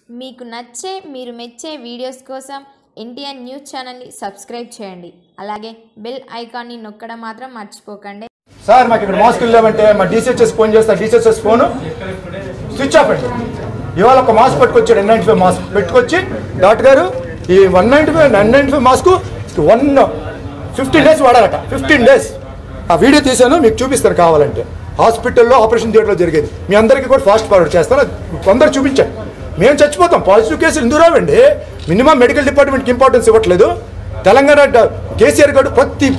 మీకు నచ్చే మీరు మెచ్చే వీడియోస్ కోసం ఎన్టీఎన్ న్యూస్ ఛానల్ని సబ్స్క్రైబ్ చేయండి అలాగే బెల్ ఐకాన్ని నొక్కడం మాత్రం మర్చిపోకండి సార్ మాకు ఇక్కడ మాస్కులు లేవంటే మా డీసీహెచ్ఎస్ ఫోన్ చేస్తా డీసీహెచ్ఎస్ ఫోన్ స్విచ్ ఆఫ్ అండి ఇవాళ ఒక మాస్క్ పట్టుకొచ్చాడు ఎన్ నైన్టీ ఫైవ్ మాస్క్ పెట్టుకొచ్చి డాక్టర్ గారు ఈ one ninety five nine ninety five mask one fifteen days వాడాలట ఫిఫ్టీన్ డేస్ ఆ వీడియో తీశాను మీకు చూపిస్తాను కావాలంటే హాస్పిటల్లో ఆపరేషన్ థియేటర్లో జరిగేది మీ అందరికీ కూడా ఫాస్ట్ ఫార్వర్డ్ చేస్తాను అది కొందరు చూపించాను మేము చచ్చిపోతాం పాజిటివ్ కేసులు ఎందుకు రావండి మినిమం మెడికల్ డిపార్ట్మెంట్కి ఇంపార్టెన్స్ ఇవ్వట్లేదు తెలంగాణ డ- కేసీఆర్ గారు ప్రతి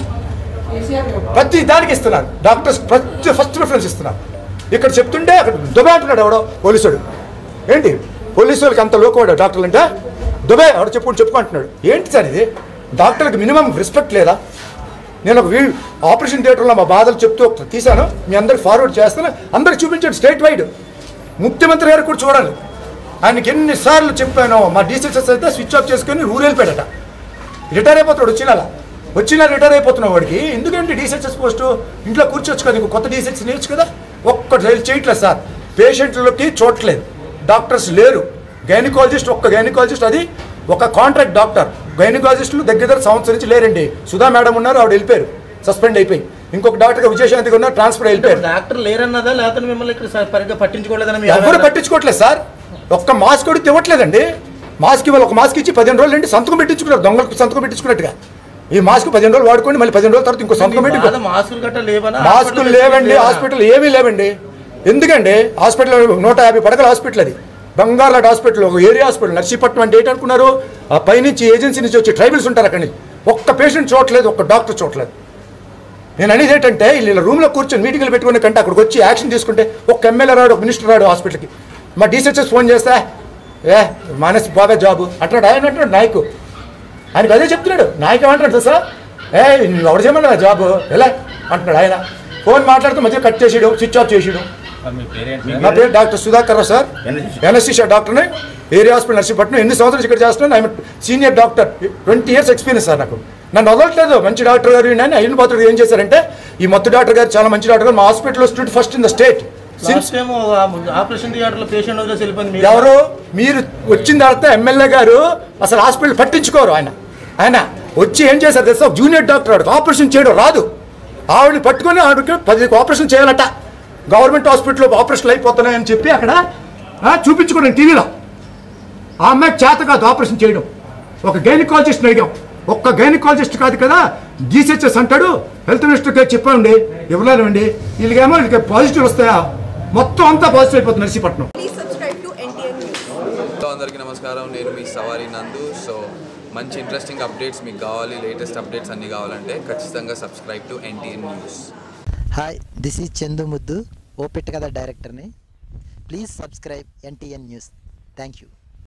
ప్రతి దానికి ఇస్తున్నారు డాక్టర్స్ ప్రతి ఫస్ట్ ప్రిఫరెన్స్ ఇస్తున్నారు ఇక్కడ చెప్తుంటే అక్కడ దుబాయ్ అంటున్నాడు ఎవడో పోలీసుడు ఏంటి పోలీసు వాళ్ళకి అంత లోకవాడు డాక్టర్లు అంటే దుబాయ్ ఎవడో చెప్పుకుంటూ చెప్పుకుంటున్నాడు ఏంటి సార్ ఇది డాక్టర్కి మినిమం రెస్పెక్ట్ లేదా నేను ఒక వీ ఆపరేషన్ థియేటర్లో మా బాధలు చెప్తూ ఒక తీశాను మీ అందరికి ఫార్వర్డ్ చేస్తాను అందరికి చూపించండి స్టేట్ వైడ్ ముఖ్యమంత్రి గారు కూడా చూడాలి ఆయనకి ఎన్నిసార్లు చెప్పాను మా డీసీఎస్ఎస్ అయితే స్విచ్ ఆఫ్ చేసుకొని రూల్ వెళ్ళిపోయాడట రిటైర్ అయిపోతాడు వచ్చిన వచ్చినా రిటైర్ అయిపోతున్నావు వాడికి ఎందుకంటే డీసెక్సెస్ పోస్ట్ ఇంట్లో కూర్చోవచ్చు కదా ఇంకో కొత్త డీసెక్స్ నేర్చు కదా ఒక్క చేయట్లేదు సార్ పేషెంట్లకి చూడట్లేదు డాక్టర్స్ లేరు గైనకాలజిస్ట్ ఒక్క గైనకాలజిస్ట్ అది ఒక కాంట్రాక్ట్ డాక్టర్ గైనకాలజిస్టులు దగ్గర దగ్గర సంవత్సరం నుంచి లేరండి సుధా మేడం ఉన్నారు ఆవిడ వెళ్ళిపోయారు సస్పెండ్ అయిపోయి ఇంకొక డాక్టర్ విజయశాంతి ఉన్నారు ట్రాన్స్ఫర్ అయిపోయారు డాక్టర్ లేరన్నదా లేకపోతే మిమ్మల్ని ఇక్కడ స- సరిగ్గా పట్టించుకోలేదని మీ ఎవరు ఆవేదన? పట్టించుకోవట్లేదు సార్ ఒక్క మాస్క్ కూడా ఇవ్వట్లేదండి మాస్క్ ఇవాళ ఒక మాస్క్ ఇచ్చి పదిహేను రోజులు అండి సంతకం పెట్టించుకున్నారు దొంగలకు సంతకం పెట్టించుకున్నట్టుగా ఈ మాస్క్ పదిహేను రోజులు వాడుకోండి మళ్ళీ పదిహేను రోజుల తర్వాత ఇంకో సంతకం పెట్టి బాధ మాస్కులు గట్ట లేవనా మాస్కులు హాస్పిటల్ లేవండి లేవనా? హాస్పిటల్ ఏమీ లేవండి ఎందుకండి హాస్పిటల్ నూట యాభై పడకల హాస్పిటల్ అది బంగార్లాట్ హాస్పిటల్ ఒక ఏరియా హాస్పిటల్ నర్సీపట్నం అంటే ఏంటనుకున్నారు ఆ పైనుంచి ఏజెన్సీ నుంచి వచ్చే ట్రైబల్స్ ఉంటారు అక్కడి నుంచి ఒక్క పేషెంట్ చూడట్లేదు ఒక్క డాక్టర్ చూడట్లేదు నేను అనేది ఏంటంటే వీళ్ళ రూమ్లో కూర్చొని మీటింగ్లు పెట్టుకునే కంటే అక్కడికి వచ్చి యాక్షన్ తీసుకుంటే ఒక ఎమ్మెల్యే రాడు ఒక మినిస్టర్ రాడు హాస్పిటల్కి మా డీసెచ్ఎస్ ఫోన్ చేస్తే ఏ మానేసి బాగా జాబు అంటున్నాడు ఆయన అంటున్నాడు నాయకు ఆయనకు అదే చెప్తున్నాడు నాయకు ఏమంటాడు సార్ ఏ నువ్వు ఎవరు చేయమన్నా జాబు ఎలా అంటున్నాడు ఆయన ఫోన్ మాట్లాడుతూ మధ్య కట్ చేసాడు స్విచ్ ఆఫ్ చేసాడు నా పేరు doctor Sudhakar Rao sir NSC డాక్టర్ని ఏరియా హాస్పిటల్ నర్సీపట్నం ఎన్ని సంవత్సరాలు ఇక్కడ చేస్తున్నాను I'm senior doctor twenty years experience sir నాకు నన్ను వదలట్లేదు మంచి డాక్టర్ గారు నేను అయిన పాత్రుడు ఏం చేశారంటే ఈ మొత్తం డాక్టర్ గారు చాలా మంచి డాక్టర్ గారు మా హాస్పిటల్లో stood first in the state last time operation theatre లో పేషెంట్ వదిలేసి వెళ్ళిపోయింది మీరు. ఎవరు మీరు వచ్చిన తర్వాత ఎమ్మెల్యే గారు అసలు హాస్పిటల్ పట్టించుకోరు ఆయన ఆయన వచ్చి ఏం చేశారు తెలుసా ఒక జూనియర్ డాక్టర్ ఆవిడకి ఆపరేషన్ చేయడం రాదు ఆవిడని పట్టుకొని ఆవిడకి పది ఆపరేషన్ చేయాలట గవర్నమెంట్ హాస్పిటల్లో ఆపరేషన్లు అయిపోతున్నాయని చెప్పి అక్కడ ఆ, చూపించుకున్నాను టీవీలో ఆ అమ్మాయికి చేత కాదు ఆపరేషన్ చేయడం ఒక గైనకాలజిస్ట్ అడిగాం ఒక్క గైనకాలజిస్ట్ కాదు కదా జీసీహెచ్ఎస్ అంటాడు హెల్త్ మినిస్టర్కి చెప్పండి ఇవ్వలేదండి వీళ్ళకేమో వీళ్ళకి పాజిటివ్ వస్తాయా మొత్తం అంతా పాజిటివ్ అయిపోతుంది Narsipatnam Please subscribe to NTN News. Hello అందరికీ నమస్కారం నేను మీ సవారి నందు సో మంచి ఇంట్రెస్టింగ్ అప్డేట్స్ మీకు కావాలి లేటెస్ట్ అప్డేట్స్ అన్నీ కావాలంటే ఖచ్చితంగా subscribe to NTN news hi this is Chandu Muddu ఓపెట్ కథ డైరెక్టర్ని please subscribe NTN news thank you